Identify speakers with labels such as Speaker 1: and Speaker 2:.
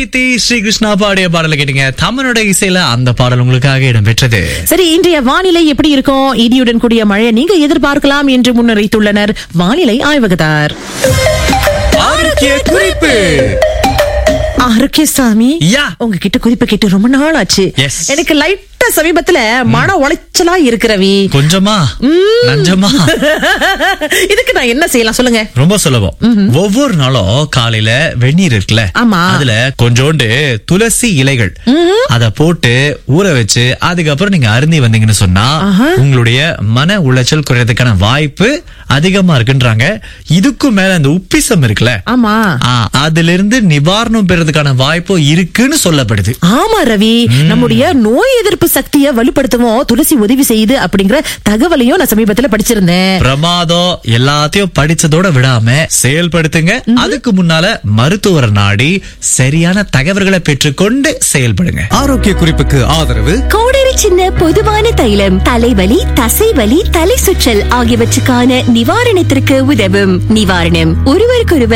Speaker 1: கீர்த்தி ஸ்ரீ கிருஷ்ணா பாடிய பாடலை கேட்டீங்க தமிழோட இசையில அந்த பாடல் உங்களுக்காக இடம்பெற்றது
Speaker 2: சரி இன்றைய வானிலை எப்படி இருக்கும் இடியுடன் கூடிய மழையை நீங்க எதிர்பார்க்கலாம் என்று முன்னறித்துள்ளனர் வானிலை ஆய்வகத்தார்
Speaker 1: ஆரோக்கிய குறிப்பு
Speaker 2: ஆரோக்கியசாமி
Speaker 1: யா.
Speaker 2: உங்ககிட்ட குறிப்பு கேட்டு ரொம்ப நாள் ஆச்சு
Speaker 1: Yes.
Speaker 2: எனக்கு லைட்டா சமீபத்துல மன உளைச்சலா இருக்கிறவி
Speaker 1: கொஞ்சமா நஞ்சமா
Speaker 2: இதுக்கு நான் என்ன செய்யலாம் சொல்லுங்க
Speaker 1: ரொம்ப சுலபம் ஒவ்வொரு நாளும் காலையில வெந்நீர் இருக்குல்ல
Speaker 2: ஆமா.
Speaker 1: அதுல கொஞ்சோண்டு துளசி இலைகள் அத போட்டு ஊற வச்சு அதுக்கப்புறம் நீங்க அருந்தி வந்தீங்கன்னு சொன்னா
Speaker 2: ஆஹா.
Speaker 1: உங்களுடைய மன உளைச்சல் குறையறதுக்கான வாய்ப்பு அதிகமா இருக்குன்றாங்க இதுக்கும் மேல அந்த உப்பிசம் இருக்குல்ல
Speaker 2: ஆமா
Speaker 1: ஆ, அதுல இருந்து நிவாரணம் பெறதுக்கான வாய்ப்பு இருக்குன்னு சொல்லப்படுது
Speaker 2: ஆமா ரவி நம்முடைய நோய் எதிர்ப்பு சக்தியை வலுப்படுத்தவும் துளசி உதவி செய்யுது அப்படிங்கிற தகவலையும் நான் சமீபத்துல படிச்சிருந்தேன்
Speaker 1: பிரமாதம் எல்லாத்தையும் படிச்சதோட விடாம செயல்படுத்துங்க அதுக்கு முன்னால மருத்துவரை நாடி சரியான தகவல்களை பெற்றுக்கொண்டு செயல்படுங்க
Speaker 3: ஆரோக்கிய குறிப்புக்கு ஆதரவு
Speaker 4: கோடரி சின்ன பொதுவான தைலம் தலைவலி தசைவலி தலை சுற்றல் ஆகியவற்றுக்கான நிவாரணத்திற்கு உதவும் நிவாரணம் ஒருவருக்கொருவர்